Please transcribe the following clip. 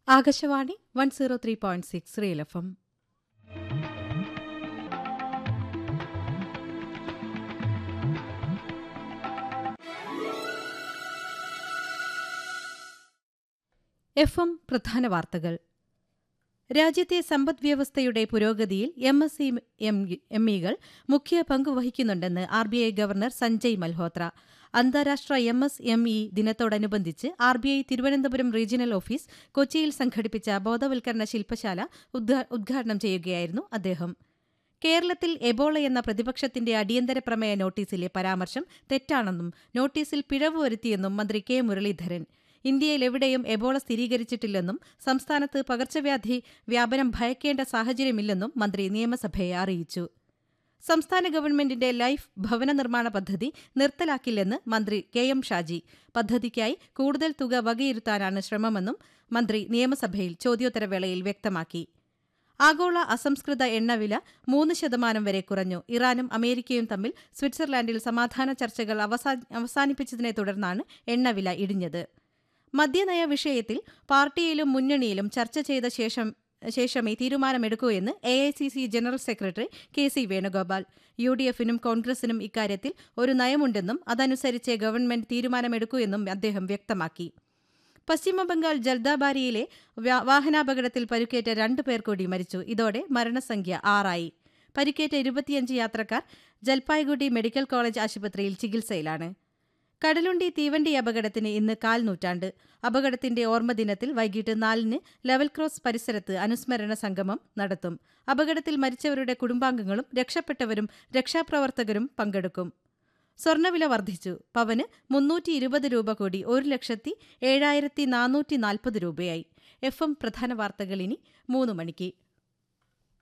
Akashvani one zero three point six real FM FM എഫ് എം പ്രധാന വാർത്തകൾ രാജ്യത്തെ സമ്പദ് വ്യവസ്ഥയുടെ പുരോഗതിയിൽ എം എസ് സി എം ഇകൾ മുഖ്യ പങ്കുവഹിക്കുന്നുണ്ടെന്ന് R B I governor Sanjay Malhotra അന്താരാഷ്ട്ര എം എസ് എം ഇ ദിനത്തോടനുബന്ധിച്ച് R B I Thiruvananthapuram regional office കൊച്ചിയിൽ സംഘടിപ്പിച്ച ബോധവൽക്കരണ ശില്പശാല ഉദ്ഘാടനം ചെയ്യുകയായിരുന്നു അദ്ദേഹം കേരളത്തിൽ എബോള എന്ന പ്രതിപക്ഷത്തിന്റെ അടിയന്തര പ്രമേയ നോട്ടീസിലെ പരാമർശം തെറ്റാണെന്നും നോട്ടീസിൽ പിഴവ് വരുത്തിയെന്നും മന്ത്രി കെ മുരളീധരൻ ഇന്ത്യയിൽ എവിടെയും എബോള സ്ഥിരീകരിച്ചിട്ടില്ലെന്നും സംസ്ഥാനത്ത് പകർച്ചവ്യാധി വ്യാപനം ഭയക്കേണ്ട സാഹചര്യമില്ലെന്നും മന്ത്രി നിയമസഭയെ അറിയിച്ചു സംസ്ഥാന ഗവൺമെന്റിന്റെ ലൈഫ് ഭവന നിർമ്മാണ പദ്ധതി നിർത്തലാക്കില്ലെന്ന് മന്ത്രി കെ എം ഷാജി പദ്ധതിക്കായി കൂടുതൽ തുക വകയിരുത്താനാണ് ശ്രമമെന്നും മന്ത്രി നിയമസഭയിൽ ചോദ്യോത്തരവേളയിൽ വ്യക്തമാക്കി ആഗോള അസംസ്കൃത എണ്ണവില മൂന്ന് ശതമാനം വരെ കുറഞ്ഞു ഇറാനും അമേരിക്കയും തമ്മിൽ സ്വിറ്റ്സർലാൻഡിൽ സമാധാന ചർച്ചകൾ അവസാനിപ്പിച്ചതിനെ തുടർന്നാണ് എണ്ണവില ഇടിഞ്ഞത് മദ്യനയ വിഷയത്തിൽ പാർട്ടിയിലും മുന്നണിയിലും ചർച്ച ചെയ്ത ശേഷം ശേഷമേ തീരുമാനമെടുക്കൂ എന്ന് A I C C general secretary K C Venugopal U D എഫിനും കോൺഗ്രസിനും ഇക്കാര്യത്തിൽ ഒരു നയമുണ്ടെന്നും അതനുസരിച്ച് ഗവൺമെന്റ് തീരുമാനമെടുക്കൂ എന്നും അദ്ദേഹം വ്യക്തമാക്കി പശ്ചിമബംഗാൾ ജൽദാബാരിയിലെ വാഹനാപകടത്തിൽ പരുക്കേറ്റ രണ്ടു പേർ കൂടി മരിച്ചു ഇതോടെ മരണസംഖ്യ ആറായി പരിക്കേറ്റ ഇരുപത്തിയഞ്ച് യാത്രക്കാർ ജൽപായ്ഗുഡി മെഡിക്കൽ കോളേജ് ആശുപത്രിയിൽ ചികിത്സയിലാണ് കടലുണ്ടി തീവണ്ടി അപകടത്തിന് ഇന്ന് കാൽ നൂറ്റാണ്ട് അപകടത്തിന്റെ ഓർമ്മദിനത്തിൽ വൈകിട്ട് നാലിന് ലെവൽ ക്രോസ് പരിസരത്ത് അനുസ്മരണ സംഗമം നടത്തും അപകടത്തിൽ മരിച്ചവരുടെ കുടുംബാംഗങ്ങളും രക്ഷപ്പെട്ടവരും രക്ഷാപ്രവർത്തകരും പങ്കെടുക്കും സ്വർണ്ണവില വർദ്ധിച്ചു പവന് മുന്നൂറ്റി ഇരുപത് രൂപ കൂടി ഒരു ലക്ഷത്തി ഏഴായിരത്തി നാനൂറ്റി നാൽപ്പത് രൂപയായി എഫ് എം പ്രധാന വാർത്തകൾ ഇനി മൂന്ന് മണിക്ക്